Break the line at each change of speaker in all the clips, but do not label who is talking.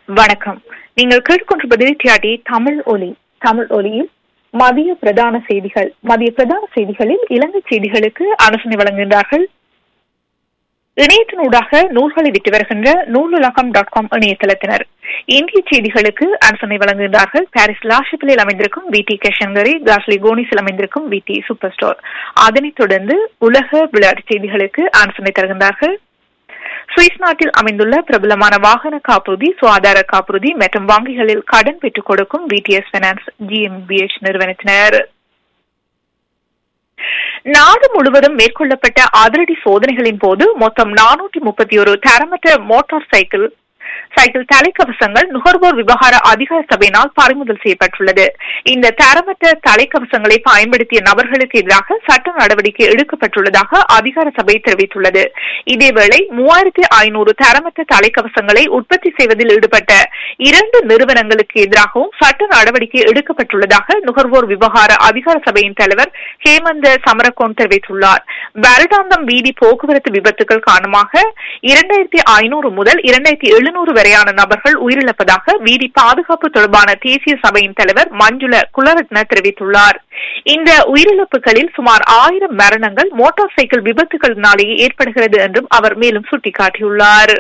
வணக்கம் நீங்கள் கேட்டுக்கொண்டிருப்பது டிஆர்டி தமிழ் ஒலி தமிழ் ஒலியில் மதிய பிரதான செய்திகள் மதிய பிரதான செய்திகளில் இலங்கை செய்திகளுக்கு ஆலோசனை வழங்குகின்றார்கள் இணையத்தினூடாக நூல்களை விட்டு வருகின்ற நூலுலகம் டாட் காம் இணையதளத்தினர் இந்திய செய்திகளுக்கு ஆலோசனை வழங்குகின்றார்கள் பாரிஸ் லாஷிப்பிலில் அமைந்திருக்கும் வி டி கேஷங்கரி காஸ்லி கோனிஸில் அமைந்திருக்கும் வி டி சூப்பர் ஸ்டோர் அதனைத் தொடர்ந்து உலக விளையாட்டு செய்திகளுக்கு ஆலோசனை தருகின்றார்கள் சுவிஸ் நாட்டில் அமைந்துள்ள பிரபலமான வாகன காப்புறுதி சுகாதார காப்புறுதி மற்றும் வங்கிகளில் கடன் பெற்றுக் கொடுக்கும் விடிஎஸ் பைனான்ஸ் ஜிஎம்பிஎச் நிறுவனத்தினர் நாடு முழுவதும் மேற்கொள்ளப்பட்ட அதிரடி சோதனைகளின் போது மொத்தம் நானூற்றி முப்பத்தி ஒரு தரமற்ற மோட்டார் சைக்கிள் சைக்கிள் தலைக்கவசங்கள் நுகர்வோர் விவகார அதிகார சபையினால் பறிமுதல் செய்யப்பட்டுள்ளது இந்த தரமற்ற தலைக்கவசங்களை பயன்படுத்திய நபர்களுக்கு எதிராக சட்ட நடவடிக்கை எடுக்கப்பட்டுள்ளதாக அதிகார சபை தெரிவித்துள்ளது இதேவேளை மூவாயிரத்தி ஐநூறு தரமற்ற தலைக்கவசங்களை உற்பத்தி செய்வதில் ஈடுபட்ட இரண்டு நிறுவனங்களுக்கு எதிராகவும் சட்ட நடவடிக்கை எடுக்கப்பட்டுள்ளதாக நுகர்வோர் விவகார அதிகார சபையின் தலைவர் ஹேமந்த சமரகோன் தெரிவித்துள்ளார் வருடாந்தம் வீதி போக்குவரத்து விபத்துகள் காரணமாக இரண்டாயிரத்தி ஐநூறு முதல் இரண்டாயிரத்தி எழுநூறு வரையான நபர்கள் உயிரிழப்பதாக வீதி பாதுகாப்பு தொடர்பான தேசிய சபையின் தலைவர் மஞ்சுள குலரத்ன தெரிவித்துள்ளார் இந்த உயிரிழப்புகளில் சுமார் ஆயிரம் மரணங்கள் மோட்டார் சைக்கிள் விபத்துகளினாலேயே ஏற்படுகிறது என்றும் அவர் மேலும் சுட்டிக்காட்டியுள்ளார்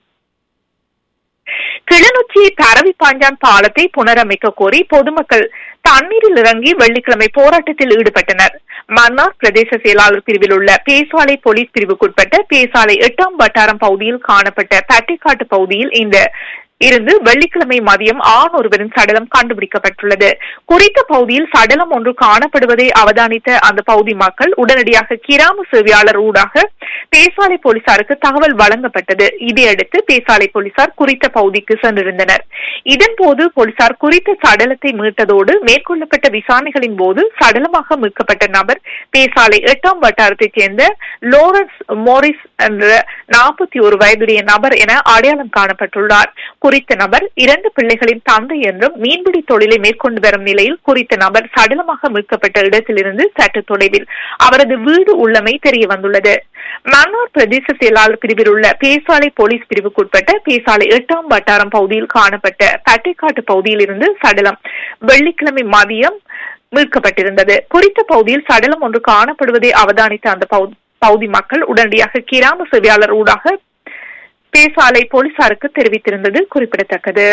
கிளிநொச்சி தரவி பாஞ்சான் பாலத்தை புனரமைக்க கோரி பொதுமக்கள் தண்ணீரில் இறங்கி வெள்ளிக்கிழமை போராட்டத்தில் ஈடுபட்டனர் மன்னார் பிரதேச செயலாளர் பிரிவில் உள்ள பேசாலை போலீஸ் பிரிவுக்குட்பட்ட பேசாலை எட்டாம் வட்டாரம் பகுதியில் காணப்பட்ட பட்டிக்காட்டு பகுதியில் இந்த இருந்து வெள்ளிக்கிழமை மதியம் ஆண் ஒருவரின் சடலம் கண்டுபிடிக்கப்பட்டுள்ளது குறித்த பகுதியில் சடலம் ஒன்று காணப்படுவதை அவதானித்த அந்த பகுதி மக்கள் உடனடியாக கிராம சேவையாளர் ஊடாக பேசாலை போலீசாருக்கு தகவல் வழங்கப்பட்டது இதையடுத்து பேசாலை போலீசார் குறித்த பகுதிக்கு சென்றிருந்தனர் இதன்போது போலீசார் குறித்த சடலத்தை மீட்டதோடு மேற்கொள்ளப்பட்ட விசாரணைகளின் போது சடலமாக மீட்கப்பட்ட நபர் பேசாலை எட்டாம் வட்டாரத்தைச் சேர்ந்த லோரன்ஸ் மோரிஸ் என்ற நாற்பத்தி ஒரு வயதுடைய நபர் என அடையாளம் காணப்பட்டுள்ளார் குறித்த நபர் இரண்டு பிள்ளைகளின் தந்தை என்றும் மீன்பிடி தொழிலை மேற்கொண்டு வரும் நிலையில் குறித்த நபர் சடலமாக மீட்கப்பட்ட இடத்திலிருந்து சற்று தொலைவில் அவரது வீடு உள்ளமை தெரிய வந்துள்ளது மன்னார் பிரதேச செயலாளர் பிரிவில் உள்ள பேசாலை போலீஸ் பிரிவுக்குட்பட்ட பேசாலை எட்டாம் வட்டாரம் பகுதியில் காணப்பட்ட பட்டைக்காட்டு பகுதியில் இருந்து சடலம் வெள்ளிக்கிழமை மதியம் மீட்கப்பட்டிருந்தது குறித்த பகுதியில் சடலம் ஒன்று காணப்படுவதை அவதானித்த அந்த பகுதி மக்கள் உடனடியாக கிராம சேவையாளர் ஊடாக பேசாலை போலீசாருக்கு தெரிவித்திருந்தது குறிப்பிடத்தக்கது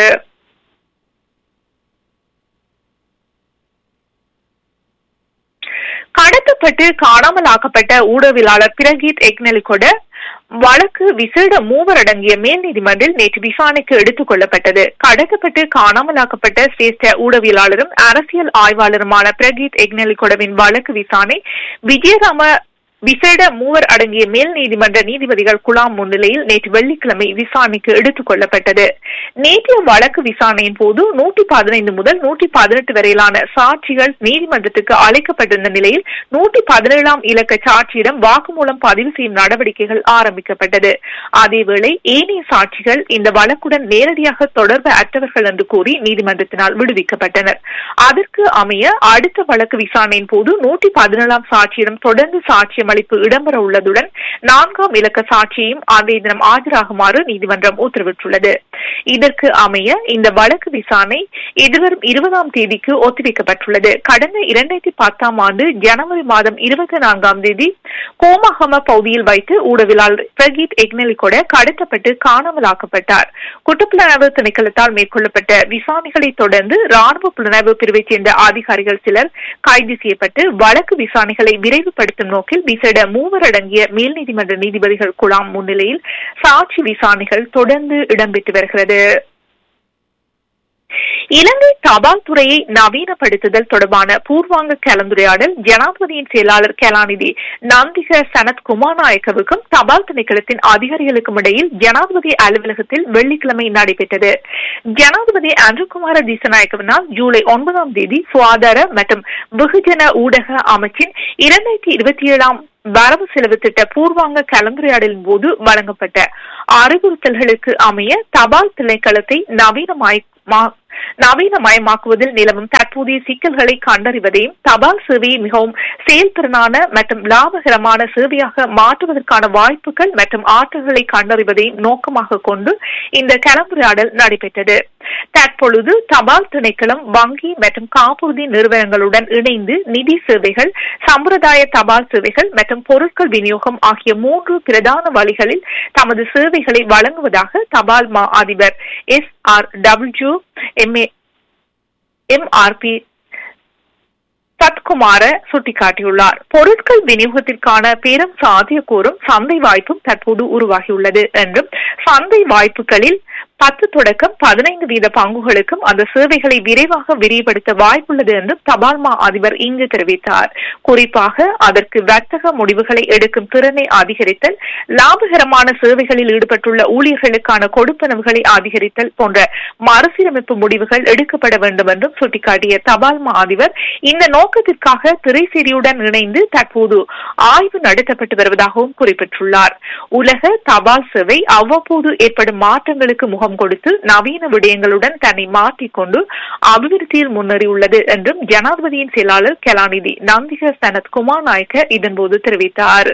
கடத்தப்பட்டு காணாமல் ஆக்கப்பட்ட ஊடகவியலாளர் பிரகீத் எக்னலிகொட வழக்கு விசேட மூவர் அடங்கிய மேல் நீதிமன்றில் நேற்று விசாரணைக்கு எடுத்துக் கொள்ளப்பட்டது கடத்தப்பட்டு காணாமலாக்கப்பட்ட சிரேஷ்ட ஊடகவியலாளரும் அரசியல் ஆய்வாளருமான பிரகீத் எக்னலிகொடவின் வழக்கு விசாரணை விஜயராம விசேட மூவர் அடங்கிய மேல் நீதிமன்ற நீதிபதிகள் குழாம் முன்னிலையில் நேற்று வெள்ளிக்கிழமை விசாரணைக்கு எடுத்துக் கொள்ளப்பட்டது நேற்றைய வழக்கு விசாரணையின் போது நூற்றி பதினைந்து முதல் நூற்றி பதினெட்டு வரையிலான சாட்சிகள் நீதிமன்றத்துக்கு அழைக்கப்பட்டிருந்த நிலையில் நூற்றி பதினேழாம் இலக்க சாட்சியிடம் வாக்குமூலம் பதிவு செய்யும் நடவடிக்கைகள் ஆரம்பிக்கப்பட்டது அதேவேளை ஏனைய சாட்சிகள் இந்த வழக்குடன் நேரடியாக தொடர்பு அற்றவர்கள் என்று கூறி நீதிமன்றத்தினால் விடுவிக்கப்பட்டனர் அதற்கு அமைய அடுத்த வழக்கு விசாரணையின் போது நூற்றி பதினேழாம் சாட்சியிடம் தொடர்ந்து சாட்சியம் அளிப்பு இடம்பெற உள்ளதுடன் நான்காம் இலக்க சாட்சியையும் அன்றைய தினம் ஆஜராகுமாறு நீதிமன்றம் உத்தரவிட்டுள்ளது இதற்கு அமைய இந்த வழக்கு விசாரணை எதிர்வரும் இருபதாம் தேதிக்கு ஒத்திவைக்கப்பட்டுள்ளது கடந்த இரண்டாயிரத்தி பத்தாம் ஆண்டு ஜனவரி மாதம் இருபத்தி நான்காம் தேதி கோமஹம பகுதியில் வைத்து ஊடகவியலாளர் பிரகீத் எக்னலிகொட கடத்தப்பட்டு காணாமலாக்கப்பட்டார் குற்றப்புலனாய்வு திணைக்களத்தால் மேற்கொள்ளப்பட்ட விசாரணைகளை தொடர்ந்து ராணுவ புலனாய்வு பிரிவைச் சேர்ந்த அதிகாரிகள் சிலர் கைது செய்யப்பட்டு வழக்கு விசாரணைகளை விரைவுபடுத்தும் நோக்கில் விசேட மூவர் அடங்கிய மேல் நீதிமன்ற நீதிபதிகள் குழாம் முன்னிலையில் சாட்சி விசாரணைகள் தொடர்ந்து இடம்பெற்று வருகிறது இலங்கை தபால் துறையை நவீனப்படுத்துதல் தொடர்பான பூர்வாங்க கலந்துரையாடல் ஜனாதிபதியின் செயலாளர் கலாநிதி நந்திக சனத் குமாரநாயக்கவுக்கும் தபால் திணைக்களத்தின் அதிகாரிகளுக்கும் இடையில் ஜனாதிபதி அலுவலகத்தில் வெள்ளிக்கிழமை நடைபெற்றது ஜனாதிபதி அன்றுகுமார திசநாயக்கவினால் ஜூலை ஒன்பதாம் தேதி சுகாதார மற்றும் வெகுஜன ஊடக அமைச்சின் இரண்டாயிரத்தி இருபத்தி ஏழாம் வரவு செலவு திட்ட பூர்வாங்க கலந்துரையாடலின் போது வழங்கப்பட்ட அறிவுறுத்தல்களுக்கு அமைய தபால் திணைக்களத்தை நவீனமாய் நவீனமயமாக்குவதில் நிலவும் தற்போதைய சிக்கல்களை கண்டறிவதையும் தபால் சேவையை மிகவும் செயல்திறனான மற்றும் லாபகரமான சேவையாக மாற்றுவதற்கான வாய்ப்புகள் மற்றும் ஆற்றல்களை கண்டறிவதையும் நோக்கமாக கொண்டு இந்த கலந்துரையாடல் நடைபெற்றது தற்பொழுது தபால் திணைக்களம் வங்கி மற்றும் காப்புறுதி நிறுவனங்களுடன் இணைந்து நிதி சேவைகள் சம்பிரதாய தபால் சேவைகள் மற்றும் பொருட்கள் விநியோகம் ஆகிய மூன்று பிரதான வழிகளில் தமது சேவைகளை வழங்குவதாக தபால் மா அதிபர் S R W MA MRB Sathkumara சுட்டிக்காட்டியுள்ளார் பொருட்கள் விநியோகத்திற்கான பெரும் சாத்தியக்கூறும் சந்தை வாய்ப்பும் தற்போது உருவாகியுள்ளது என்றும் சந்தை வாய்ப்புகளில் பத்து தொடக்கம் பதினைந்து வீத பங்குகளுக்கும் அந்த சேவைகளை விரைவாக விரிவுபடுத்த வாய்ப்புள்ளது என்றும் தபால்மா அதிபர் இங்கு தெரிவித்தார் குறிப்பாக அதற்கு வர்த்தக முடிவுகளை எடுக்கும் திறனை அதிகரித்தல் லாபகரமான சேவைகளில் ஈடுபட்டுள்ள ஊழியர்களுக்கான கொடுப்பனவுகளை அதிகரித்தல் போன்ற மறுசீரமைப்பு முடிவுகள் எடுக்கப்பட வேண்டும் என்றும் சுட்டிக்காட்டிய தபால்மா அதிபர் இந்த நோக்கத்திற்காக திரைசேரியுடன் இணைந்து தற்போது ஆய்வு நடத்தப்பட்டு வருவதாகவும் குறிப்பிட்டுள்ளார் உலக தபால் சேவை அவ்வப்போது ஏற்படும் மாற்றங்களுக்கு முகம் கொடுத்து நவீன விடயங்களுடன் தன்னை மாற்றிக்கொண்டு அபிவிருத்தியில் முன்னேறியுள்ளது என்றும் ஜனாதிபதியின் செயலாளர் கலாநிதி நந்திக சனத் குமார் நாயக்க இதன்போது தெரிவித்தார்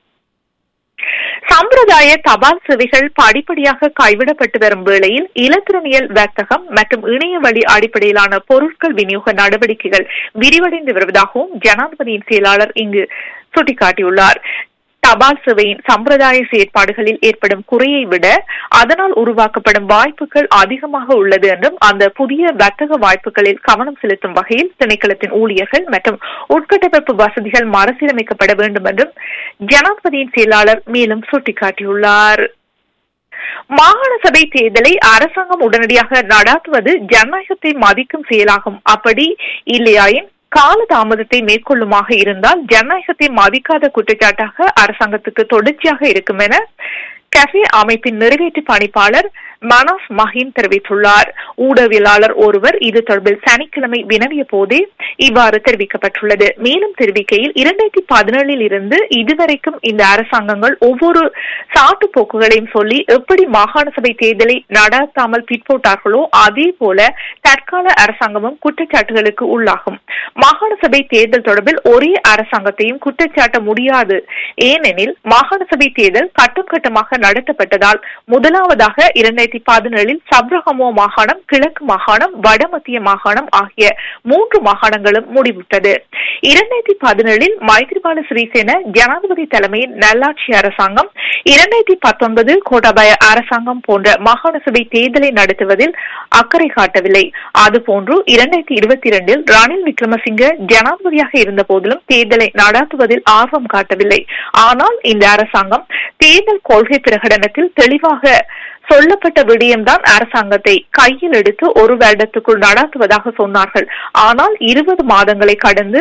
சம்பிரதாய தபால் சேவைகள் படிப்படியாக கைவிடப்பட்டு வரும் வேளையில் இலத்திரனியல் வர்த்தகம் மற்றும் இணைய வழி அடிப்படையிலான பொருட்கள் விநியோக நடவடிக்கைகள் விரிவடைந்து வருவதாகவும் ஜனாதிபதியின் செயலாளர் இங்கு சுட்டிக்காட்டியுள்ளார் தபால் சேவையின் சம்பிரதாய செயற்பாடுகளில் ஏற்படும் குறையை விட அதனால் உருவாக்கப்படும் வாய்ப்புகள் அதிகமாக உள்ளது என்றும் அந்த புதிய வர்த்தக வாய்ப்புகளில் கவனம் செலுத்தும் வகையில் திணைக்களத்தின் ஊழியர்கள் மற்றும் உட்கட்டமைப்பு வசதிகள் மறுசீரமைக்கப்பட வேண்டும் என்றும் ஜனாதிபதியின் செயலாளர் மேலும் சுட்டிக்காட்டியுள்ளார் மாகாண சபை தேர்தலை அரசாங்கம் உடனடியாக நடாத்துவது ஜனநாயகத்தை மதிக்கும் செயலாகும் அப்படி இல்லையாயின் கால தாமதத்தை மேற்கொள்ளுமாக இருந்தால் ஜனநாயகத்தை மதிக்காத குற்றச்சாட்டாக அரசாங்கத்துக்கு தொடர்ச்சியாக இருக்கும் என கஃபே அமைப்பின் நிறைவேற்று பணிப்பாளர் மனாஸ் மஹின் தெரிவித்துள்ளார் ஊடகவியலாளர் ஒருவர் இது தொடர்பில் சனிக்கிழமை வினவிய போதே இவ்வாறு தெரிவிக்கப்பட்டுள்ளது மேலும் தெரிவிக்கையில் இரண்டாயிரத்தி பதினேழில் இருந்து இதுவரைக்கும் இந்த அரசாங்கங்கள் ஒவ்வொரு சாட்டு போக்குகளையும் சொல்லி எப்படி மாகாண சபை தேர்தலை நடாத்தாமல் பிற்போட்டார்களோ அதே போல தற்கால அரசாங்கமும் குற்றச்சாட்டுகளுக்கு உள்ளாகும் மாகாண சபை தேர்தல் தொடர்பில் ஒரே அரசாங்கத்தையும் குற்றச்சாட்ட முடியாது ஏனெனில் மாகாண சபை தேர்தல் கட்டம் கட்டமாக நடத்தப்பட்டதால் முதலாவதாக இரண்டாயிரத்தி பதினேழில் சப்ரகமோ மாகாணம் கிழக்கு மாகாணம் வடமத்திய மாகாணம் ஆகிய மூன்று மாகாணங்களும் முடிவுற்றது இரண்டாயிரத்தி பதினேழில் மைத்ரிபால சிறிசேன ஜனாதிபதி தலைமையில் நல்லாட்சி அரசாங்கம் இரண்டாயிரத்தி பத்தொன்பது கோட்டாபய அரசாங்கம் போன்ற மாகாண சபை தேர்தலை நடத்துவதில் அக்கறை காட்டவில்லை அதுபோன்று இரண்டாயிரத்தி இருபத்தி இரண்டில் ரணில் விக்ரமசிங்க ஜனாதிபதியாக இருந்த போதிலும் தேர்தலை நடாத்துவதில் ஆர்வம் காட்டவில்லை ஆனால் இந்த அரசாங்கம் தேர்தல் கொள்கை பிரகடனத்தில் தெளிவாக சொல்லப்பட்ட விடயம்தான் அரசாங்கத்தை கையில் எடுத்து ஒரு வருடத்துக்குள் நடாத்துவதாக சொன்னார்கள் ஆனால் இருபது மாதங்களை கடந்து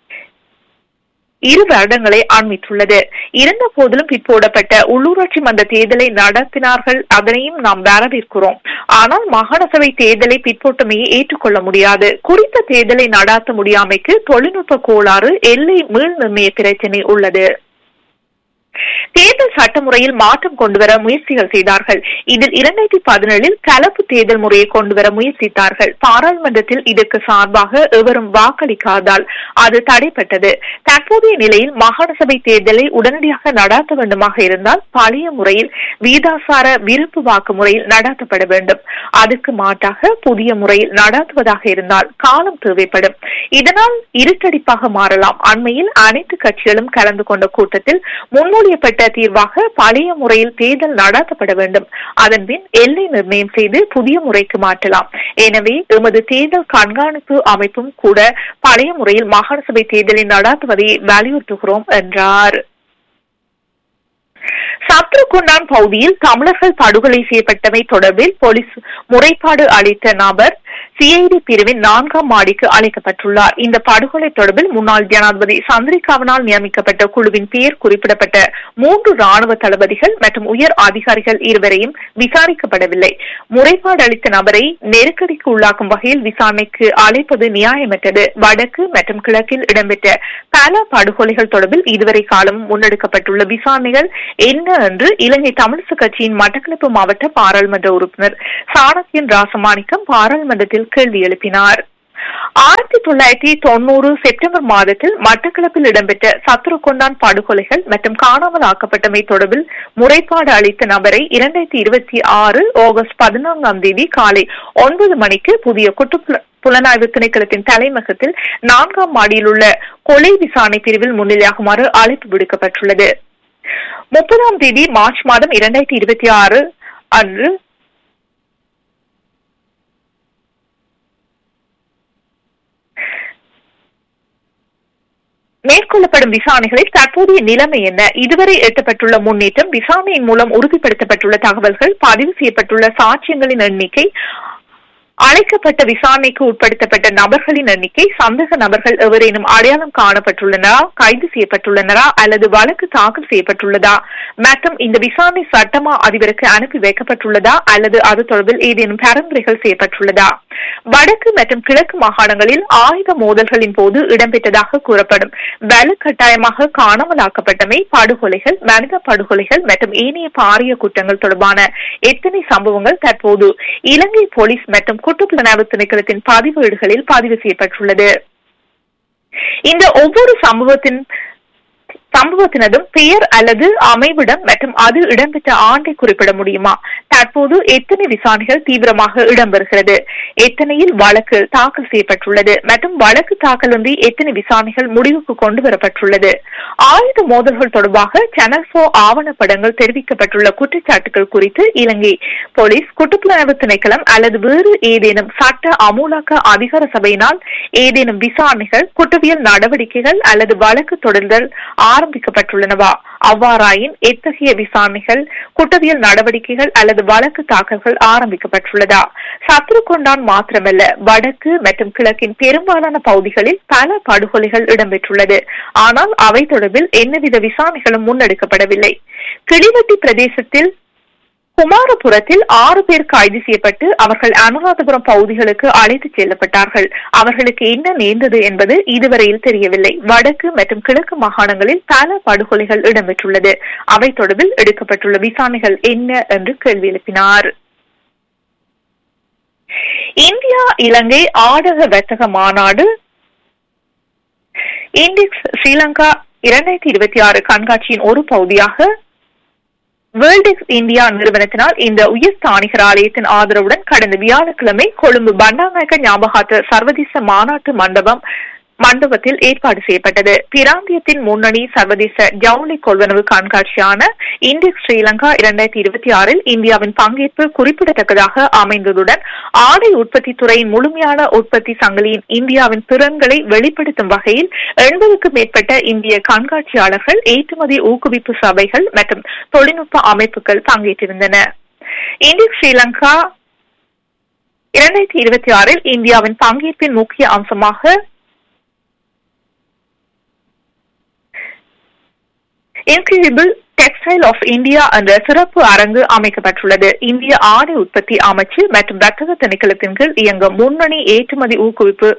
இரு வருடங்களை ஆன்மித்துள்ளது இருந்த போதிலும் பிற்போடப்பட்ட உள்ளூராட்சி மன்ற தேர்தலை நடத்தினார்கள் அதனையும் நாம் வரவேற்கிறோம் ஆனால் மாகாண சபை தேர்தலை பிற்போட்டமையை ஏற்றுக்கொள்ள முடியாது குறித்த தேர்தலை நடாத்த முடியாமைக்கு தொழில்நுட்ப கோளாறு எல்லை மீள் நிர்ணய பிரச்சினை உள்ளது தேர்தல் சட்டமுறையில் மாற்றம் கொண்டுவர முயற்சிகள் செய்தார்கள் இதில் இரண்டாயிரத்தி பதினேழில் கலப்பு தேர்தல் முறையை கொண்டுவர முயற்சித்தார்கள் பாராளுமன்றத்தில் இதற்கு சார்பாக எவரும் வாக்களிக்காதால் அது தடைப்பட்டது தற்போதைய நிலையில் மாகாண சபை தேர்தலை உடனடியாக நடாத்த வேண்டுமாக இருந்தால் பழைய முறையில் வீதாசார விருப்பு வாக்கு முறையில் நடாத்தப்பட வேண்டும் அதுக்கு மாற்றாக புதிய முறையில் நடாத்துவதாக இருந்தால் காலம் தேவைப்படும் இதனால் இருட்டடிப்பாக மாறலாம் அண்மையில் அனைத்து கட்சிகளும் கலந்து கொண்ட கூட்டத்தில் முன்மொழியப்பட்ட தீர்வாக பழைய முறையில் தேர்தல் நடாத்தப்பட வேண்டும் அதன்பின் எல்லை நிர்ணயம் செய்து புதிய முறைக்கு மாற்றலாம் எனவே எமது தேர்தல் கண்காணிப்பு அமைப்பும் கூட பழைய முறையில் மாகாண சபை தேர்தலை நடாத்துவதை வலியுறுத்துகிறோம் என்றார் சத்ருகுண்டான் பகுதியில் தமிழர்கள் படுகொலை செய்யப்பட்டமை தொடர்பில் போலீஸ் முறைப்பாடு அளித்த நபர் சிஐடி பிரிவின் நான்காம் மாடிக்கு அழைக்கப்பட்டுள்ளார் இந்த படுகொலை தொடர்பில் முன்னாள் ஜனாதிபதி சந்திரிகாவினால் நியமிக்கப்பட்ட குழுவின் பெயர் குறிப்பிடப்பட்ட மூன்று ராணுவ தளபதிகள் மற்றும் உயர் அதிகாரிகள் இருவரையும் விசாரிக்கப்படவில்லை முறைப்பாடு அளித்த நபரை நெருக்கடிக்கு உள்ளாக்கும் வகையில் விசாரணைக்கு அழைப்பது நியாயமற்றது வடக்கு மற்றும் கிழக்கில் இடம்பெற்ற பல படுகொலைகள் தொடர்பில் இதுவரை காலம் முன்னெடுக்கப்பட்டுள்ள விசாரணைகள் என்ன என்று இலங்கை தமிழிசு கட்சியின் மட்டக்களப்பு மாவட்ட பாராளுமன்ற உறுப்பினர் சாணக்கியன் ராசமாணிக்கம் பாராளுமன்றத்தில் கேள்வி எழுப்பினார் ஆயிரத்தி தொள்ளாயிரத்தி தொண்ணூறு செப்டம்பர் மாதத்தில் மட்டக்களப்பில் இடம்பெற்ற சத்துருக்கொண்டான் படுகொலைகள் மற்றும் காணாமல் ஆக்கப்பட்டமை தொடர்பில் முறைப்பாடு அளித்த நபரை இரண்டாயிரத்தி இருபத்தி ஆறு ஆகஸ்ட் பதினான்காம் தேதி காலை ஒன்பது மணிக்கு புதிய குற்ற புலனாய்வு திணைக்களத்தின் தலைமகத்தில் நான்காம் மாடியில் உள்ள கொலை விசாரணை பிரிவில் முன்னிலையாகுமாறு அழைப்பு விடுக்கப்பட்டுள்ளது முப்பதாம் தேதி மார்ச் மாதம் இரண்டாயிரத்தி இருபத்தி ஆறு அன்று மேற்கொள்ளப்படும் விசாரணைகளில் தற்போதைய நிலைமை என்ன இதுவரை எட்டப்பட்டுள்ள முன்னேற்றம் விசாரணையின் மூலம் உறுதிப்படுத்தப்பட்டுள்ள தகவல்கள் பதிவு செய்யப்பட்டுள்ள சாட்சியங்களின் எண்ணிக்கை அழைக்கப்பட்ட விசாரணைக்கு உட்படுத்தப்பட்ட நபர்களின் எண்ணிக்கை சந்தேக நபர்கள் எவரேனும் அடையாளம் காணப்பட்டுள்ளனரா கைது செய்யப்பட்டுள்ளனரா அல்லது வழக்கு தாக்கல் செய்யப்பட்டுள்ளதா மற்றும் இந்த விசாரணை சட்டமா அதிபருக்கு அனுப்பி வைக்கப்பட்டுள்ளதா அல்லது அது தொடர்பில் ஏதேனும் பரிந்துரைகள் செய்யப்பட்டுள்ளதா வடக்கு மற்றும் கிழக்கு மாகாணங்களில் ஆயுத மோதல்களின் போது இடம்பெற்றதாக கூறப்படும் வலுக்கட்டாயமாக காணாமலாக்கப்பட்டமை படுகொலைகள் மனித படுகொலைகள் மற்றும் ஏனைய பாரிய குற்றங்கள் தொடர்பான எத்தனை சம்பவங்கள் தற்போது இலங்கை போலீஸ் மற்றும் குற்றப்புலனாய்வு திணைக்களத்தின் பதிவேடுகளில் பதிவு செய்யப்பட்டுள்ளது இந்த ஒவ்வொரு சம்பவத்தின் சம்பவத்தினதும் பெயர் அல்லது அமைவிடம் மற்றும் அது இடம்பெற்ற ஆண்டை குறிப்பிட முடியுமா தற்போது எத்தனை விசாரணைகள் தீவிரமாக இடம்பெறுகிறது எத்தனையில் வழக்கு தாக்கல் செய்யப்பட்டுள்ளது மற்றும் வழக்கு தாக்கலின்றி எத்தனை விசாரணைகள் முடிவுக்கு கொண்டு வரப்பட்டுள்ளது ஆயுத மோதல்கள் தொடர்பாக சேனல் போ ஆவணப்படங்கள் தெரிவிக்கப்பட்டுள்ள குற்றச்சாட்டுகள் குறித்து இலங்கை போலீஸ் குற்றப்புலனாய்வு திணைக்களம் அல்லது வேறு ஏதேனும் சட்ட அமூலாக்க அதிகார சபையினால் ஏதேனும் விசாரணைகள் குற்றவியல் நடவடிக்கைகள் அல்லது வழக்கு தொடர்தல் ஆரம்பிக்கப்பட்டுள்ளனவா அவ்வாறாயின் எத்தகைய விசாரணைகள் குற்றவியல் நடவடிக்கைகள் அல்லது வழக்கு தாக்கல்கள் ஆரம்பிக்கப்பட்டுள்ளதா சத்ருகொண்டான் மாத்திரமல்ல வடக்கு மற்றும் கிழக்கின் பெரும்பாலான பகுதிகளில் பல படுகொலைகள் இடம்பெற்றுள்ளது ஆனால் அவை தொடர்பில் எந்தவித விசாரணைகளும் முன்னெடுக்கப்படவில்லை கிளிவட்டி பிரதேசத்தில் குமாரபுரத்தில் ஆறு பேர் கைது செய்யப்பட்டு அவர்கள் அனுராதபுரம் பகுதிகளுக்கு அழைத்துச் செல்லப்பட்டார்கள் அவர்களுக்கு என்ன நேர்ந்தது என்பது இதுவரையில் தெரியவில்லை வடக்கு மற்றும் கிழக்கு மாகாணங்களில் பல படுகொலைகள் இடம்பெற்றுள்ளது அவை தொடர்பில் எடுக்கப்பட்டுள்ள விசாரணைகள் என்ன என்று கேள்வி எழுப்பினார் இந்தியா இலங்கை ஆடக வர்த்தக மாநாடு இண்டெக்ஸ் ஸ்ரீலங்கா இரண்டாயிரத்தி இருபத்தி ஆறு கண்காட்சியின் ஒரு பகுதியாக வேர்ல்டெக்ஸ் இந்தியா நிறுவனத்தினால் இந்த உயர்ஸ்தானிகர் ஆலயத்தின் ஆதரவுடன் கடந்த வியாழக்கிழமை கொழும்பு பண்டாநாயக்க ஞாபகார்த்த சர்வதேச மாநாட்டு மண்டபம் மண்டபத்தில் ஏற்பாடு செய்யப்பட்டது பிராந்தியத்தின் முன்னணி சர்வதேச ஜவுளி கொள்வனவு கண்காட்சியான இண்டெக்ஸ் ஸ்ரீலங்கா இரண்டாயிரத்தி இருபத்தி ஆறில் இந்தியாவின் பங்கேற்பு குறிப்பிடத்தக்கதாக அமைந்ததுடன் ஆடை உற்பத்தி துறையின் முழுமையான உற்பத்தி சங்கிலியின் இந்தியாவின் திறன்களை வெளிப்படுத்தும் வகையில் எண்பதுக்கும் மேற்பட்ட இந்திய கண்காட்சியாளர்கள் ஏற்றுமதி ஊக்குவிப்பு சபைகள் மற்றும் தொழில்நுட்ப அமைப்புகள் பங்கேற்றிருந்தன இண்டெக்ஸ் ஸ்ரீலங்கா இரண்டாயிரத்தி இருபத்தி ஆறில் இந்தியாவின் பங்கேற்பின் முக்கிய அம்சமாக இன்கிரிபிள் டெக்ஸ்டைல் ஆஃப் இந்தியா என்ற சிறப்பு அரங்கு அமைக்கப்பட்டுள்ளது இந்திய ஆடை உற்பத்தி அமைச்சு மற்றும் வர்த்தக திணைக்களத்தின் கீழ் இயங்கும் முன்னணி ஏற்றுமதி ஊக்குவிப்பு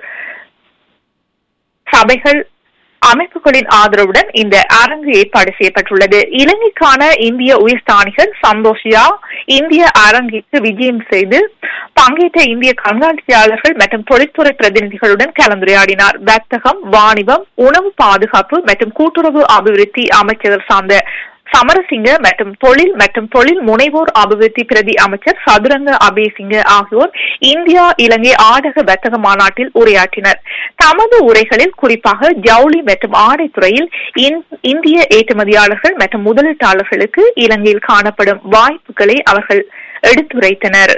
சபைகள் அமைப்புகளின் ஆதரவுடன் இந்த அரங்கு ஏற்பாடு செய்யப்பட்டுள்ளது இலங்கைக்கான இந்திய உயர்ஸ்தானிகர் சந்தோஷியா இந்திய அரங்கிற்கு விஜயம் செய்து பங்கேற்ற இந்திய கண்காட்சியாளர்கள் மற்றும் தொழில்துறை பிரதிநிதிகளுடன் கலந்துரையாடினார் வர்த்தகம் வாணிபம் உணவு பாதுகாப்பு மற்றும் கூட்டுறவு அபிவிருத்தி அமைச்சர் சார்ந்த சமரசிங்க மற்றும் தொழில் மற்றும் தொழில் முனைவோர் அபிவிருத்தி பிரதி அமைச்சர் சதுரங்க அபேசிங்க ஆகியோர் இந்தியா இலங்கை ஆடக வர்த்தக மாநாட்டில் உரையாற்றினர் தமது உரைகளில் குறிப்பாக ஜவுளி மற்றும் ஆடை துறையில் இந்திய ஏற்றுமதியாளர்கள் மற்றும் முதலீட்டாளர்களுக்கு இலங்கையில் காணப்படும் வாய்ப்புகளை அவர்கள் எடுத்துரைத்தனர்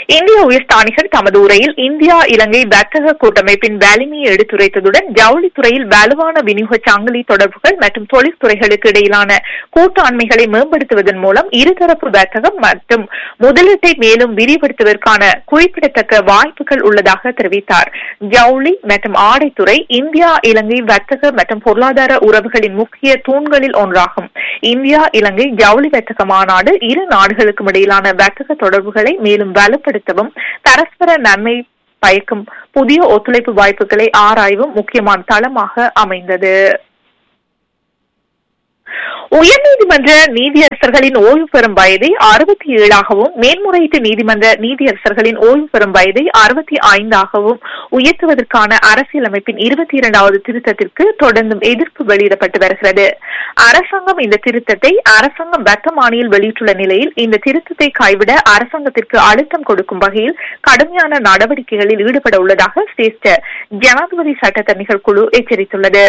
இந்திய உயர்ஸ்தானிகர் தமது உரையில் இந்தியா இலங்கை வர்த்தக கூட்டமைப்பின் வலிமையை எடுத்துரைத்ததுடன் ஜவுளித்துறையில் வலுவான விநியோக சங்கிலி தொடர்புகள் மற்றும் தொழில்துறைகளுக்கு இடையிலான கூட்டாண்மைகளை மேம்படுத்துவதன் மூலம் இருதரப்பு வர்த்தகம் மற்றும் முதலீட்டை மேலும் விரிவுபடுத்துவதற்கான குறிப்பிடத்தக்க வாய்ப்புகள் உள்ளதாக தெரிவித்தார் ஜவுளி மற்றும் ஆடைத்துறை இந்தியா இலங்கை வர்த்தக மற்றும் பொருளாதார உறவுகளின் முக்கிய தூண்களில் ஒன்றாகும் இந்தியா இலங்கை ஜவுளி வர்த்தக மாநாடு இரு நாடுகளுக்கும் இடையிலான வர்த்தக தொடர்புகளை மேலும் வலுப்படுத்தவும் பரஸ்பர நன்மை பயக்கும் புதிய ஒத்துழைப்பு வாய்ப்புகளை ஆராயவும் முக்கியமான தளமாக அமைந்தது உயர்நீதிமன்ற நீதியரசர்களின் ஓய்வு பெறும் வயதை அறுபத்தி ஏழாகவும் மேன்முறையீட்டு நீதிமன்ற நீதியரசர்களின் ஓய்வு பெறும் வயதை அறுபத்தி ஐந்தாகவும் உயர்த்துவதற்கான அரசியலமைப்பின் இருபத்தி இரண்டாவது திருத்தத்திற்கு தொடர்ந்தும் எதிர்ப்பு வெளியிடப்பட்டு வருகிறது அரசாங்கம் இந்த திருத்தத்தை அரசாங்கம் வர்த்தமானியில் வெளியிட்டுள்ள நிலையில் இந்த திருத்தத்தை கைவிட அரசாங்கத்திற்கு அழுத்தம் கொடுக்கும் வகையில் கடுமையான நடவடிக்கைகளில் ஈடுபட உள்ளதாக சிரேஷ்ட ஜனாதிபதி சட்டத்தரணிகள் குழு எச்சரித்துள்ளது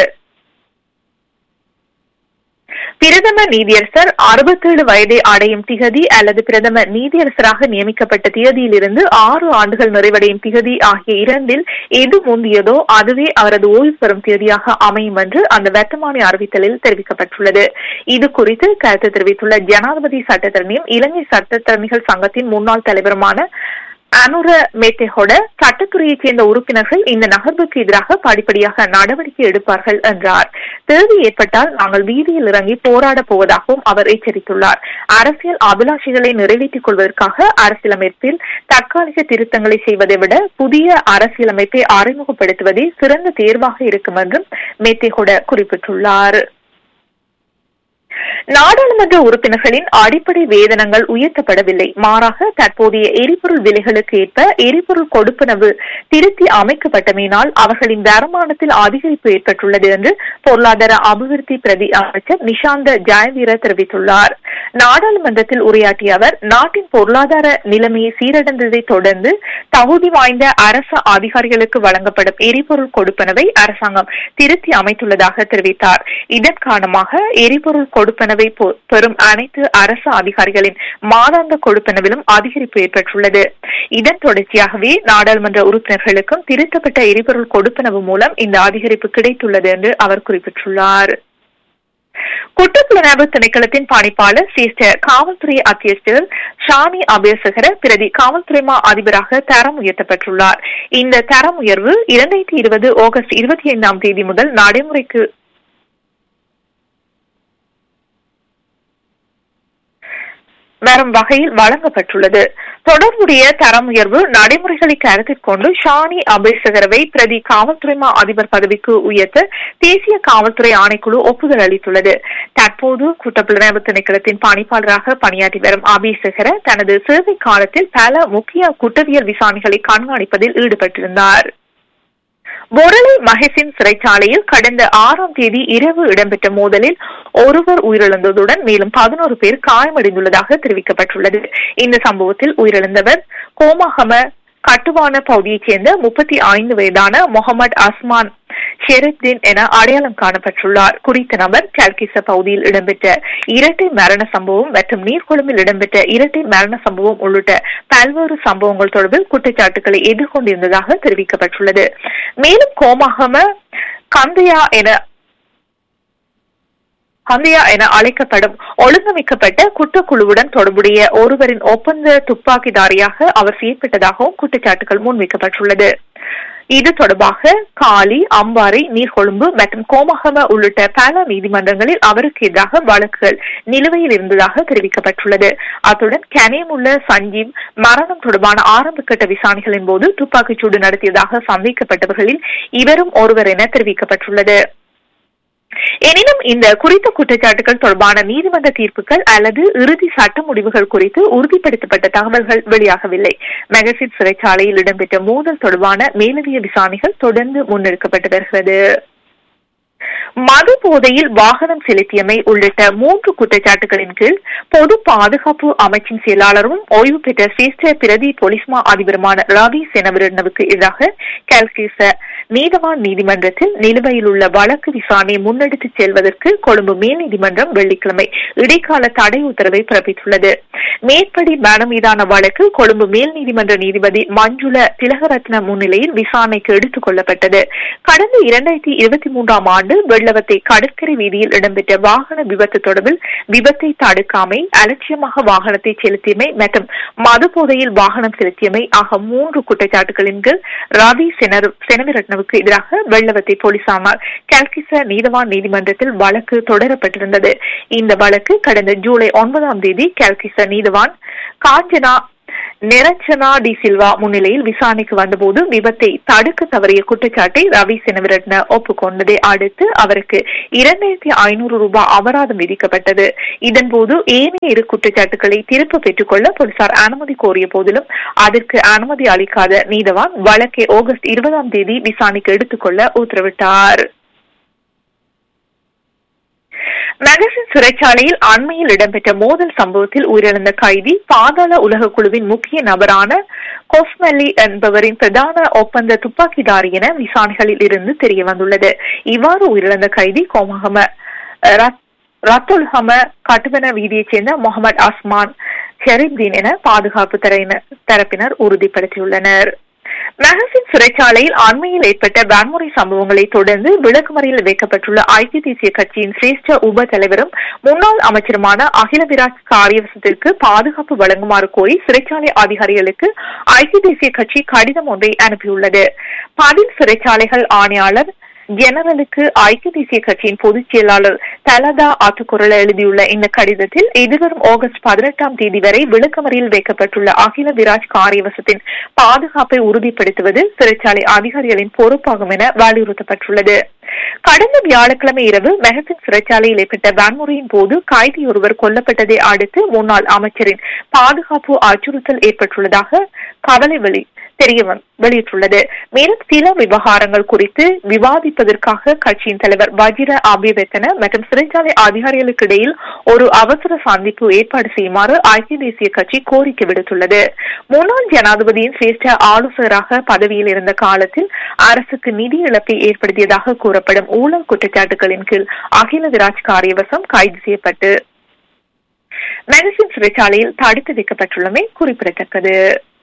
பிரதம நீதியரசர் அறுபத்தேழு வயதை அடையும் திகதி அல்லது பிரதம நீதியரசராக நியமிக்கப்பட்ட திகதியிலிருந்து ஆறு ஆண்டுகள் நிறைவடையும் திகதி ஆகிய இரண்டில் எது முந்தியதோ அதுவே அவரது ஓய்வு பெறும் தேதியாக அமையும் என்று அந்த வர்த்தமானி அறிவித்தலில் தெரிவிக்கப்பட்டுள்ளது இது குறித்து கருத்து தெரிவித்துள்ள ஜனாதிபதி சட்டத்தரணியும் இலங்கை சட்டத்தரணிகள் சங்கத்தின் முன்னாள் தலைவருமான அனுர மேத்தேஹோட சட்டத்துறையைச் சேர்ந்த உறுப்பினர்கள் இந்த நகர்வுக்கு எதிராக படிப்படியாக நடவடிக்கை எடுப்பார்கள் என்றார் தேவை ஏற்பட்டால் நாங்கள் வீதியில் இறங்கி போராடப் போவதாகவும் அவர் எச்சரித்துள்ளார் அரசியல் அபிலாஷைகளை நிறைவேற்றிக் கொள்வதற்காக அரசியலமைப்பில் தற்காலிக திருத்தங்களை செய்வதை விட புதிய அரசியலமைப்பை அறிமுகப்படுத்துவதே சிறந்த தேர்வாக இருக்கும் என்றும் மேத்தேஹோட குறிப்பிட்டுள்ளார் நாடாளுமன்ற உறுப்பினர்களின் அடிப்படை வேதனங்கள் உயர்த்தப்படவில்லை மாறாக தற்போதைய எரிபொருள் விலைகளுக்கு ஏற்ப எரிபொருள் கொடுப்பனவு திருத்தி அமைக்கப்பட்டமையினால் அவர்களின் வருமானத்தில் அதிகரிப்பு ஏற்பட்டுள்ளது என்று பொருளாதார அபிவிருத்தி பிரதி அமைச்சர் நிஷாந்த ஜெயவீர தெரிவித்துள்ளார் நாடாளுமன்றத்தில் உரையாற்றிய அவர் நாட்டின் பொருளாதார நிலைமையை சீரடைந்ததை தொடர்ந்து தகுதி வாய்ந்த அரசு அதிகாரிகளுக்கு வழங்கப்படும் எரிபொருள் கொடுப்பனவை அரசாங்கம் திருத்தி அமைத்துள்ளதாக தெரிவித்தார் இதன் காரணமாக எரிபொருள் கொடுப்பனவை பெறும் அனைத்து அரசு அதிகாரிகளின் மாதாந்த கொடுப்பனவிலும் அதிகரிப்பு ஏற்பட்டுள்ளது இதன் தொடர்ச்சியாகவே நாடாளுமன்ற உறுப்பினர்களுக்கும் திருத்தப்பட்ட எரிபொருள் கொடுப்பனவு மூலம் இந்த அதிகரிப்பு கிடைத்துள்ளது என்று அவர் குறிப்பிட்டுள்ளார் குற்றப்புலனாய்வு திணைக்களத்தின் பணிப்பாளர் சிரேஷ்ட காவல்துறை அத்தியட்சர் ஷானி அபேசகர பிரதி காவல்துறை மா அதிபராக தரம் உயர்த்தப்பட்டுள்ளார் இந்த தரம் உயர்வு இரண்டாயிரத்தி இருபது ஆகஸ்ட் இருபத்தி ஐந்தாம் தேதி முதல் நடைமுறைக்கு வரும் வகையில் வழங்கப்பட்டுள்ளது தொடர்புடைய தரம் உயர்வு நடைமுறைகளை கருத்தில் கொண்டு ஷானி அபேசகரவை பிரதி காவல்துறை மா அதிபர் பதவிக்கு உயர்த்த தேசிய காவல்துறை ஆணைக்குழு ஒப்புதல் அளித்துள்ளது தற்போது குற்றப்புலனாய்வு திணைக்களத்தின் பணிப்பாளராக பணியாற்றி வரும் அபேசகர தனது சேவை காலத்தில் பல முக்கிய குற்றவியல் விசாரணைகளை கண்காணிப்பதில் ஈடுபட்டிருந்தார் பொரளை மகேசின் சிறைச்சாலையில் கடந்த ஆறாம் தேதி இரவு இடம்பெற்ற மோதலில் ஒருவர் உயிரிழந்ததுடன் மேலும் பதினோரு பேர் காயமடைந்துள்ளதாக தெரிவிக்கப்பட்டுள்ளது இந்த சம்பவத்தில் உயிரிழந்தவர் கோமாகம கட்டுமான பகுதியைச் சேர்ந்த முப்பத்தி ஐந்து வயதான முகமது அஸ்மான் ஷெரப்தீன் என அடையாளம் காணப்பட்டுள்ளார் குறித்த நபர் கல்கிச பகுதியில் இடம்பெற்ற இரட்டை மரண சம்பவம் மற்றும் நீர்கொழும்பில் இடம்பெற்ற இரட்டை மரண சம்பவம் உள்ளிட்ட பல்வேறு சம்பவங்கள் தொடர்பில் குற்றச்சாட்டுகளை எதிர்கொண்டிருந்ததாக தெரிவிக்கப்பட்டுள்ளது மேலும் கோமாகம கந்தையா என ஹந்தியா என அழைக்கப்படும் ஒழுங்கமைக்கப்பட்ட குற்றக்குழுவுடன் தொடர்புடைய ஒருவரின் ஒப்பந்த துப்பாக்கிதாரியாக அவர் செயற்பட்டதாகவும் குற்றச்சாட்டுகள் முன்வைக்கப்பட்டுள்ளது இது தொடர்பாக காலி அம்பாறை நீர்கொழும்பு மற்றும் கோமகம உள்ளிட்ட பல நீதிமன்றங்களில் அவருக்கு எதிராக வழக்குகள் நிலுவையில் இருந்ததாக தெரிவிக்கப்பட்டுள்ளது அத்துடன் கனேம் உள்ள சஞ்சீவ் மரணம் தொடர்பான ஆரம்பகட்ட விசாரணைகளின் போது துப்பாக்கிச்சூடு நடத்தியதாக சந்தேகிக்கப்பட்டவர்களில் இவரும் ஒருவர் என தெரிவிக்கப்பட்டுள்ளது எனினும் இந்த குறித்த குற்றச்சாட்டுகள் தொடர்பான நீதிமன்ற தீர்ப்புகள் அல்லது இறுதி சட்ட முடிவுகள் குறித்து உறுதிப்படுத்தப்பட்ட தகவல்கள் வெளியாகவில்லை மெகசிட் சிறைச்சாலையில் இடம்பெற்ற மோதல் தொடர்பான மேலதிக விசாரணைகள் தொடர்ந்து முன்னெடுக்கப்பட்டு வருகிறது மது போதையில் வாகனம் செலுத்தியமை உள்ளிட்ட மூன்று குற்றச்சாட்டுகளின் கீழ் பொது பாதுகாப்பு அமைச்சின் செயலாளரும் ஓய்வு பெற்ற சிரேஷ்ட பிரதி போலீஸ்மா அதிபருமான ரவி செனவிரனவுக்கு எதிராக கல்கேச நீதவான் நீதிமன்றத்தில் நிலுவையில் உள்ள வழக்கு விசாரணையை முன்னெடுத்துச் செல்வதற்கு கொழும்பு மேல் நீதிமன்றம் வெள்ளிக்கிழமை இடைக்கால தடை உத்தரவை பிறப்பித்துள்ளது மேற்படி மேடம் மீதான வழக்கு கொழும்பு மேல் நீதிமன்ற நீதிபதி மஞ்சுள திலகரத்ன முன்னிலையில் விசாரணைக்கு எடுத்துக் கொள்ளப்பட்டது கடந்த இரண்டாயிரத்தி இருபத்தி மூன்றாம் ஆண்டு வெள்ளவத்தை கடற்கரை வீதியில் இடம்பெற்ற வாகன விபத்து தொடர்பில் விபத்தை தடுக்காமை அலட்சியமாக வாகனத்தை செலுத்தியமை மற்றும் மது போதையில் வாகனம் செலுத்தியமை ஆக மூன்று குற்றச்சாட்டுகளின் கீழ் ரவி செனவிரட்னவுக்கு எதிராக வெள்ளவத்தை போலீசாரால் கல்கிச நீதவான் நீதிமன்றத்தில் வழக்கு தொடரப்பட்டிருந்தது இந்த வழக்கு கடந்த ஜூலை ஒன்பதாம் தேதி கல்கிச நீதவான் காஞ்சனா நிரஞ்சனா டி சில்வா முன்னிலையில் விசாரணைக்கு வந்தபோது விபத்தை தடுக்க தவறிய குற்றச்சாட்டை ரவி செனவிரட்ன ஒப்புக்கொண்டதை அடுத்து அவருக்கு இரண்டாயிரத்தி ஐநூறு ரூபாய் அபராதம் விதிக்கப்பட்டது இதன்போது ஏனைய இரு குற்றச்சாட்டுகளை திரும்ப பெற்றுக் கொள்ள போலீசார் அனுமதி கோரிய போதிலும் அதற்கு அனுமதி அளிக்காத நீதவான் வழக்கை ஆகஸ்ட் இருபதாம் தேதி விசாரணைக்கு எடுத்துக்கொள்ள உத்தரவிட்டார் மெகசின் சிறைச்சாலையில் அண்மையில் இடம்பெற்ற மோதல் சம்பவத்தில் உயிரிழந்த கைதி பாதாள உலக குழுவின் முக்கிய நபரான கோஸ்மெல்லி என்பவரின் பிரதான ஒப்பந்த துப்பாக்கிதாரி என விசாரணைகளில் இருந்து தெரிய வந்துள்ளது இவ்வாறு உயிரிழந்த கைதி கோமகம ரத்துல்ஹம கட்டுவன வீதியைச் சேர்ந்த முகமது அஸ்மான் ஷெரீப்தீன் என பாதுகாப்பு தரப்பினர் உறுதிப்படுத்தியுள்ளனர் மெஹசின் சிறைச்சாலையில் அண்மையில் ஏற்பட்ட வன்முறை சம்பவங்களை தொடர்ந்து விளக்குமறையில் வைக்கப்பட்டுள்ள ஐக்கிய தேசிய கட்சியின் சிரேஷ்ட உப தலைவரும் முன்னாள் அமைச்சருமான அகில விராஜ் காரியவசத்திற்கு பாதுகாப்பு வழங்குமாறு கோரி சிறைச்சாலை அதிகாரிகளுக்கு ஐக்கிய தேசிய கட்சி கடிதம் ஒன்றை அனுப்பியுள்ளது பதில் சிறைச்சாலைகள் ஆணையாளர் ஜெனரலுக்கு ஐக்கிய தேசிய கட்சியின் பொதுச் செயலாளர் தலதா ஆத்துக்குரல் எழுதியுள்ள இந்த கடிதத்தில் எதிர்வரும் ஆகஸ்ட் பதினெட்டாம் தேதி வரை விளக்கமறியில் வைக்கப்பட்டுள்ள அகில விராஜ் காரியவசத்தின் பாதுகாப்பை உறுதிப்படுத்துவது சிறைச்சாலை அதிகாரிகளின் பொறுப்பாகும் என வலியுறுத்தப்பட்டுள்ளது கடந்த வியாழக்கிழமை இரவு மெஹசின் சிறைச்சாலையில் ஏற்பட்ட வன்முறையின் போது கைதி ஒருவர் கொல்லப்பட்டதை அடுத்து முன்னாள் அமைச்சரின் பாதுகாப்பு அச்சுறுத்தல் ஏற்பட்டுள்ளதாக கவலை வெளி தெரிய வெளியிட்டுள்ளது மேலும் சில விவகாரங்கள் குறித்து விவாதிப்பதற்காக கட்சியின் தலைவர் வஜிர அபிவேத்தன மற்றும் சிறைச்சாலை அதிகாரிகளுக்கு இடையில் ஒரு அவசர சந்திப்பு ஏற்பாடு செய்யுமாறு ஐக்கிய தேசிய கட்சி கோரிக்கை விடுத்துள்ளது முன்னாள் ஜனாதிபதியின் சிரேஷ்ட ஆலோசகராக பதவியில் இருந்த காலத்தில் அரசுக்கு நிதி இழப்பை ஏற்படுத்தியதாக கூறப்படும் ஊழல் குற்றச்சாட்டுகளின் கீழ் அகில விராஜ் காரியவசம் கைது செய்யப்பட்டு மெகசின் சிறைச்சாலையில் தடுத்து வைக்கப்பட்டுள்ளமை குறிப்பிடத்தக்கது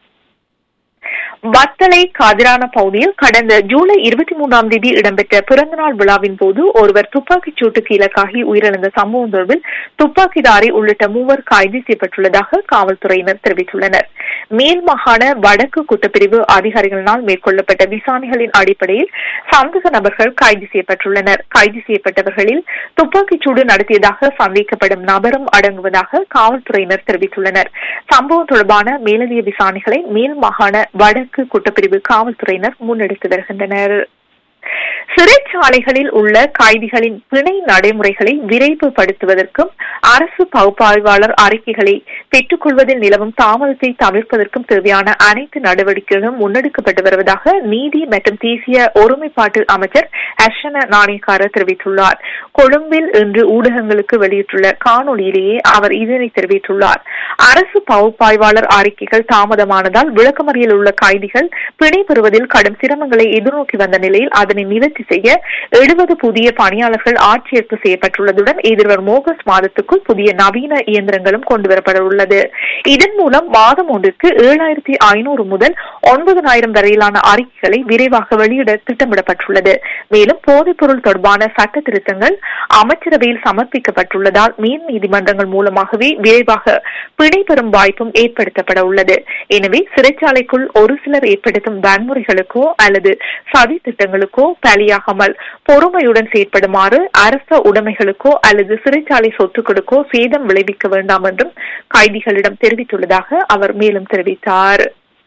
வத்தலை காதிரான பகுதியில் கடந்த ஜூலை இருபத்தி மூன்றாம் தேதி இடம்பெற்ற பிறந்தநாள் விழாவின் போது ஒருவர் துப்பாக்கிச் சூட்டுக்கு இலக்காகி உயிரிழந்த சம்பவம் தொடர்பில் துப்பாக்கிதாரி உள்ளிட்ட மூவர் கைது செய்யப்பட்டுள்ளதாக காவல்துறையினர் தெரிவித்துள்ளனர் மேல் மாகாண வடக்கு குற்றப்பிரிவு அதிகாரிகளினால் மேற்கொள்ளப்பட்ட விசாரணைகளின் அடிப்படையில் சந்தேக நபர்கள் கைது செய்யப்பட்டுள்ளனர் கைது செய்யப்பட்டவர்களில் துப்பாக்கிச் சூடு நடத்தியதாக சந்தேகிக்கப்படும் நபரும் அடங்குவதாக காவல்துறையினர் தெரிவித்துள்ளனர் சம்பவம் தொடர்பான மேலதிக விசாரணைகளை மேல் மாகாண வடக்கு குற்றப்பிரிவு காவல்துறையினர் முன்னெடுத்து வருகின்றனர் சிறைச்சாலைகளில் உள்ள கைதிகளின் பிணை நடைமுறைகளை விரைவுபடுத்துவதற்கும் அரசு பகுப்பாய்வாளர் அறிக்கைகளை பெற்றுக் கொள்வதில் நிலவும் தாமதத்தை தவிர்ப்பதற்கும் தேவையான அனைத்து நடவடிக்கைகளும் முன்னெடுக்கப்பட்டு வருவதாக நீதி மற்றும் தேசிய ஒருமைப்பாட்டு அமைச்சர் அர்ஷன நாணயக்கார தெரிவித்துள்ளார் கொழும்பில் இன்று ஊடகங்களுக்கு வெளியிட்டுள்ள காணொலியிலேயே அவர் இதனை தெரிவித்துள்ளார் அரசு பகுப்பாய்வாளர் அறிக்கைகள் தாமதமானதால் விளக்கமறியல் உள்ள கைதிகள் பிணை பெறுவதில் கடும் சிரமங்களை எதிர்நோக்கி வந்த நிலையில் அதனை நிவர்த்தி செய்ய எழுபது புதிய பணியாளர்கள் ஆட்சேர்ப்பு செய்யப்பட்டுள்ளதுடன் எதிர்வரும் ஆகஸ்ட் மாதத்துக்குள் புதிய நவீன இயந்திரங்களும் கொண்டுவரப்பட உள்ளது இதன் மூலம் மாதம் ஒன்றுக்கு ஏழாயிரத்தி ஐநூறு முதல் ஒன்பதனாயிரம் வரையிலான அறிக்கைகளை விரைவாக வெளியிட திட்டமிடப்பட்டுள்ளது மேலும் போதைப்பொருள் தொடர்பான சட்ட திருத்தங்கள் அமைச்சரவையில் சமர்ப்பிக்கப்பட்டுள்ளதால் மேல் நீதிமன்றங்கள் மூலமாகவே விரைவாக பிணை பெறும் வாய்ப்பும் ஏற்படுத்தப்பட உள்ளது எனவே சிறைச்சாலைக்குள் ஒரு சிலர் ஏற்படுத்தும் வன்முறைகளுக்கோ அல்லது சதி திட்டங்களுக்கோ பலியாகாமல் பொறுமையுடன் செயற்படுமாறு அரச உடைமைகளுக்கோ அல்லது சிறைச்சாலை சொத்துக்களுக்கோ சேதம் விளைவிக்க வேண்டாம் என்றும் கைதிகளிடம் தெரிவித்துள்ளதாக அவர் மேலும் தெரிவித்தார்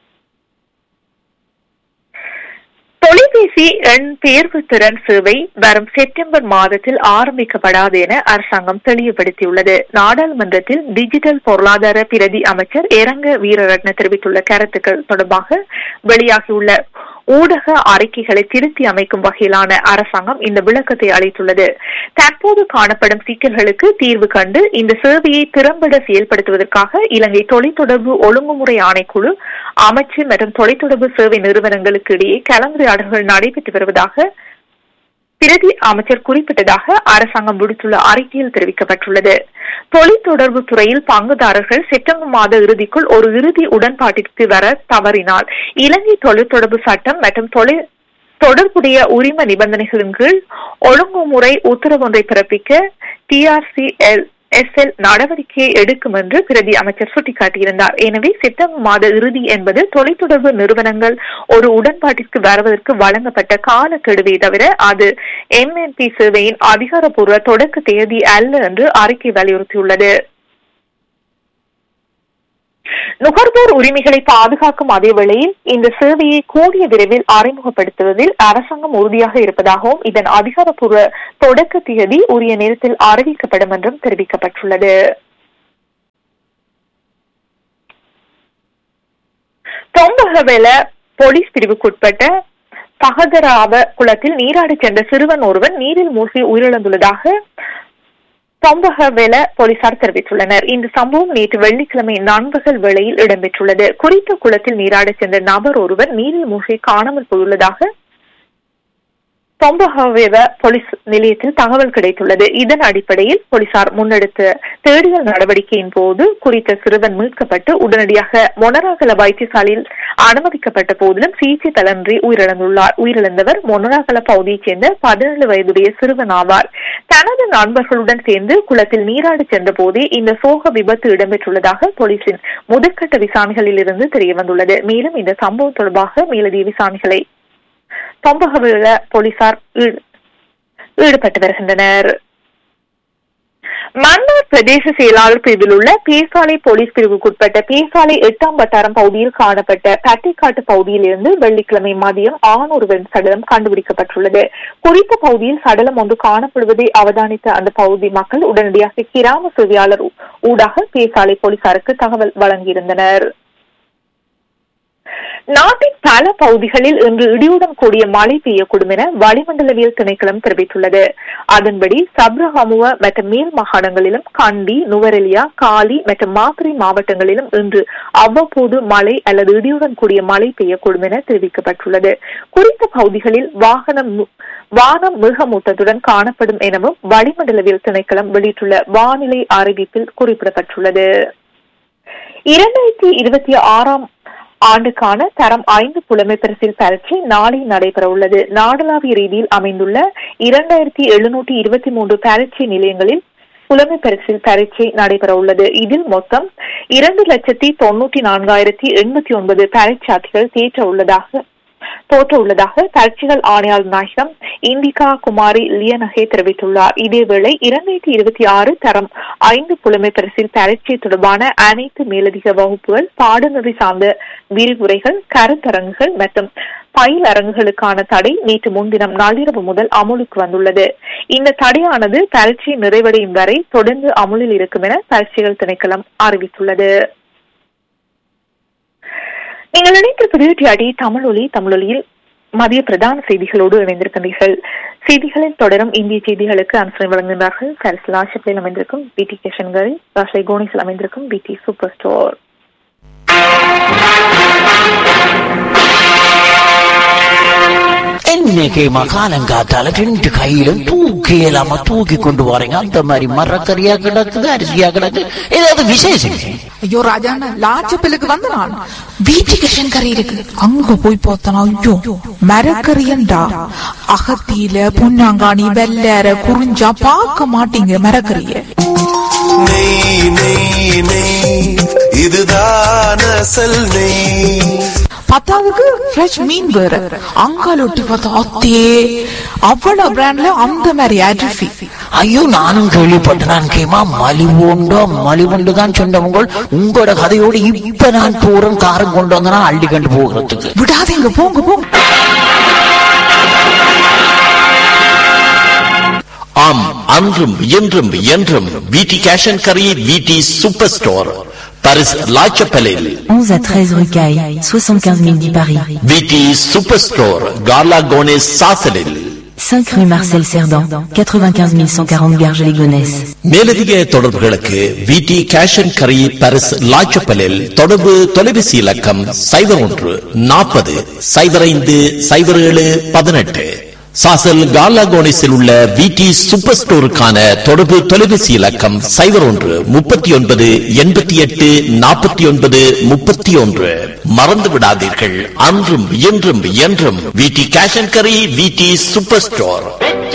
தொலைபேசி எண் தேர்வு திறன் சேவை வரும் செப்டம்பர் மாதத்தில் ஆரம்பிக்கப்படாது என அரசாங்கம் தெளிவுபடுத்தியுள்ளது நாடாளுமன்றத்தில் டிஜிட்டல் பொருளாதார பிரதி அமைச்சர் இரங்க வீரரட்ன தெரிவித்துள்ள கருத்துக்கள் தொடர்பாக வெளியாகியுள்ள ஊடக அறிக்கைகளை திருத்தி அமைக்கும் வகையிலான அரசாங்கம் இந்த விளக்கத்தை அளித்துள்ளது தற்போது காணப்படும் சிக்கல்களுக்கு தீர்வு கண்டு இந்த சேவையை திறம்பட செயல்படுத்துவதற்காக இலங்கை தொலைத்தொடர்பு ஒழுங்குமுறை ஆணைக்குழு அமைச்சு மற்றும் தொலைத்தொடர்பு சேவை நிறுவனங்களுக்கு இடையே கலந்துரையாடல்கள் நடைபெற்று வருவதாக பிரதி அமைச்சர் குறிப்பிட்டதாக அரசாங்கம் விடுத்துள்ள அறிக்கையில் தெரிவிக்கப்பட்டுள்ளது தொலைத்தொடர்பு துறையில் பங்குதாரர்கள் செப்டம்பர் மாத இறுதிக்குள் ஒரு இறுதி உடன்பாட்டிற்கு வர தவறினால் இலங்கை தொலைத்தொடர்பு சட்டம் மற்றும் தொலை தொடர்புடைய உரிம நிபந்தனைகளின் கீழ் ஒழுங்குமுறை உத்தரவு ஒன்றை பிறப்பிக்க டிஆர்சிஎல் எஸ்எல் நடவடிக்கையை எடுக்கும் என்று பிரதி அமைச்சர் சுட்டிக்காட்டியிருந்தார் எனவே செப்டம்பர் மாத இறுதி என்பது தொலைத்தொடர்பு நிறுவனங்கள் ஒரு உடன்பாட்டிற்கு வருவதற்கு வழங்கப்பட்ட காலக்கெடுவை தவிர அது எம்என்பி சேவையின் அதிகாரப்பூர்வ தொடக்க தேதி அல்ல என்று அறிக்கை வலியுறுத்தியுள்ளது நுகர்வோர் உரிமைகளை பாதுகாக்கும் அதே வேளையில் இந்த சேவையை கூடிய விரைவில் அறிமுகப்படுத்துவதில் அரசாங்கம் உறுதியாக இருப்பதாகவும் இதன் அதிகாரப்பூர்வ தொடக்க தேதி உரிய நேரத்தில் அறிவிக்கப்படும் என்றும் தெரிவிக்கப்பட்டுள்ளது தொம்பகவேல போலீஸ் பிரிவுக்குட்பட்ட பகதராவ குளத்தில் நீராடி சென்ற சிறுவன் ஒருவன் நீரில் மூழ்கி உயிரிழந்துள்ளதாக தொம்பகவேல போலீசார் தெரிவித்துள்ளனர் இந்த சம்பவம் நேற்று வெள்ளிக்கிழமை நண்பகல் வேளையில் இடம்பெற்றுள்ளது குறித்த குளத்தில் நீராடச் சென்ற நபர் ஒருவர் நீரில் மூழ்கி காணாமல் போயுள்ளதாக தொம்பகவேவ போலீஸ் நிலையத்தில் தகவல் கிடைத்துள்ளது இதன் அடிப்படையில் போலீசார் முன்னெடுத்த தேடுதல் நடவடிக்கையின் போது குறித்த சிறுவன் மீட்கப்பட்டு உடனடியாக மொனராகல வைத்தியசாலையில் அனுமதிக்கப்பட்ட போதிலும் சிகிச்சை பலனின்றி உயிரிழந்துள்ளார் உயிரிழந்தவர் மொனராகல பகுதியைச் சேர்ந்த பதினேழு வயதுடைய சிறுவன் ஆவார் தனது நண்பர்களுடன் சேர்ந்து குளத்தில் நீராடி சென்ற போதே இந்த சோக விபத்து இடம்பெற்றுள்ளதாக போலீசின் முதற்கட்ட விசாரணைகளில் இருந்து தெரியவந்துள்ளது மேலும் இந்த சம்பவம் தொடர்பாக மேலதிக விசாரணைகளை தொம்பகவில போலீசார் ஈடுபட்டு வருகின்றனர் மன்னார் பிரதேச செயலாளர் பிரிவில் உள்ள பேசாலை போலீஸ் பிரிவுக்குட்பட்ட பேசாலை எட்டாம் வட்டாரம் பகுதியில் காணப்பட்ட பட்டிக்காட்டு பகுதியில் இருந்து வெள்ளிக்கிழமை மதியம் ஆண் ஒருவரின் சடலம் கண்டுபிடிக்கப்பட்டுள்ளது குறித்த பகுதியில் சடலம் ஒன்று காணப்படுவதை அவதானித்த அந்த பகுதி மக்கள் உடனடியாக கிராம சேவையாளர் ஊடாக பேசாலை போலீசாருக்கு தகவல் வழங்கியிருந்தனர் நாட்டின் பல பகுதிகளில் இன்று இடியுடன் கூடிய மழை பெய்யக்கூடும் என வளிமண்டலவியல் திணைக்களம் தெரிவித்துள்ளது அதன்படி சப்ரஹமுவ மற்றும் மேல் மாகாணங்களிலும் கண்டி நுவரெலியா காலி மற்றும் மாத்திரை மாவட்டங்களிலும் இன்று அவ்வப்போது மழை அல்லது இடியுடன் கூடிய மழை பெய்யக்கூடும் என தெரிவிக்கப்பட்டுள்ளது குறித்த பகுதிகளில் வாகனம் வானம் மிகமூட்டத்துடன் காணப்படும் எனவும் வளிமண்டலவியல் திணைக்களம் வெளியிட்டுள்ள வானிலை அறிவிப்பில் குறிப்பிடப்பட்டுள்ளது இரண்டாயிரத்தி இருபத்தி ஆறாம் ஆண்டுக்கான தரம் ஐந்து புலமை பரிசில் பரீட்சை நாளை நடைபெற உள்ளது நாடளாவிய ரீதியில் அமைந்துள்ள இரண்டாயிரத்தி எழுநூற்றி இருபத்தி மூன்று பரீட்சை நிலையங்களில் புலமை பரிசில் பரீட்சை நடைபெற உள்ளது இதில் மொத்தம் இரண்டு லட்சத்தி தொன்னூற்றி நான்காயிரத்தி எண்பத்தி ஒன்பது பரீட்சார்த்திகள் தேற்ற உள்ளதாக தோற்ற உள்ளதாக பரீட்சைகள் ஆணையாளர் நாயகம் இந்திகா குமாரி லியனகே தெரிவித்துள்ளார் இதேவேளை இரண்டாயிரத்தி இருபத்தி ஆறு தரம் ஐந்து புலமை பரிசில் பரீட்சை தொடர்பான அனைத்து மேலதிக வகுப்புகள் பாடநெறி சார்ந்த விரிவுரைகள் கருத்தரங்குகள் மற்றும் பயில் அரங்குகளுக்கான தடை நேற்று முன்தினம் நள்ளிரவு முதல் அமுலுக்கு வந்துள்ளது இந்த தடையானது பரீட்சை நிறைவடையும் வரை தொடர்ந்து அமுலில் இருக்கும் என பரீட்சைகள் திணைக்களம் அறிவித்துள்ளது நீங்கள் இணைந்திருப்பது டிஆடி தமிழ் ஒலி தமிழொலியில் மதிய பிரதான செய்திகளோடு இணைந்திருக்கின்றீர்கள் செய்திகளில் தொடரும் இந்திய செய்திகளுக்கு அனுசரணை வழங்குகிறார்கள் பாரிஸ் லாஷப்பில் அமைந்திருக்கும் பிடி கேஷன்கள் ராஷ்லை கோனிஸில் அமைந்திருக்கும் பிடி சூப்பர் ஸ்டோர்
இன்னைக்கு மகாலங்காத்தால ரெண்டு கையிலும் தூக்கி இல்லாம தூக்கி கொண்டு வரீங்க அந்த மாதிரி மரக்கறியா கிடக்குது அரிசியா கிடக்கு ஏதாவது விசேஷம்
ஐயோ ராஜாண்ணா லாச்சப்பிலுக்கு வந்த நான் வீட்டுக்கு கறி இருக்கு அங்க போய் பார்த்தனா ஐயோ மரக்கறியண்டா அகத்தியில பொன்னாங்காணி வெள்ளற குறிஞ்சா பார்க்க மாட்டீங்க மரக்கறிய
நெய் நெய் நெய் இதுதான் அசல் நெய்
பத்தாவதுக்கு ஃப்ரெஷ் மீன் வேற அங்கால ஒட்டி பார்த்தா அத்தே அவ்வளவு பிராண்ட்ல அந்த மாதிரி அரிசி
ஐயோ நானும் கேள்விப்பட்டேன் கேமா மலிவுண்டோ மலிவுண்டு தான் சொன்னவங்க உங்களோட கதையோடு இப்ப நான் போறேன் காரம் கொண்டு வந்தனா அள்ளி கண்டு போகிறதுக்கு
விடாதீங்க போங்க போங்க
ஆம் அன்றும் இன்றும் என்றும் விடி கேஷ் அண்ட் கரி விடி சூப்பர் ஸ்டோர் பரிஸ் லாச்சப்பலில்
11 à 13 rue Caille, 75 010 Paris.
VT super store கார்லா கோனேஸ் சாசலில்
5 rue Marcel Cerdan, 95 140 Garges-les-Gonesse.
மேலதிக தொடர்புகளுக்கு விடி கேஷ் அண்ட் கரி பரிஸ் லாச்சப்பலில் தொடர்பு தொலைபேசி இலக்கம் சைபர் ஒன்று நாற்பது சைபர் ஐந்து சைபர் ஏழு பதினெட்டு சாசல் காலாகோனிஸில் உள்ள விடி சூப்பர் ஸ்டோருக்கான தொடர்பு தொலைபேசி இலக்கம் சைபர் ஒன்று முப்பத்தி ஒன்பது எண்பத்தி எட்டு நாற்பத்தி ஒன்பது முப்பத்தி ஒன்று மறந்து விடாதீர்கள் அன்றும் இன்றும் என்றும் விடி கேஷ் அண்ட் கரி விடி சூப்பர் ஸ்டோர்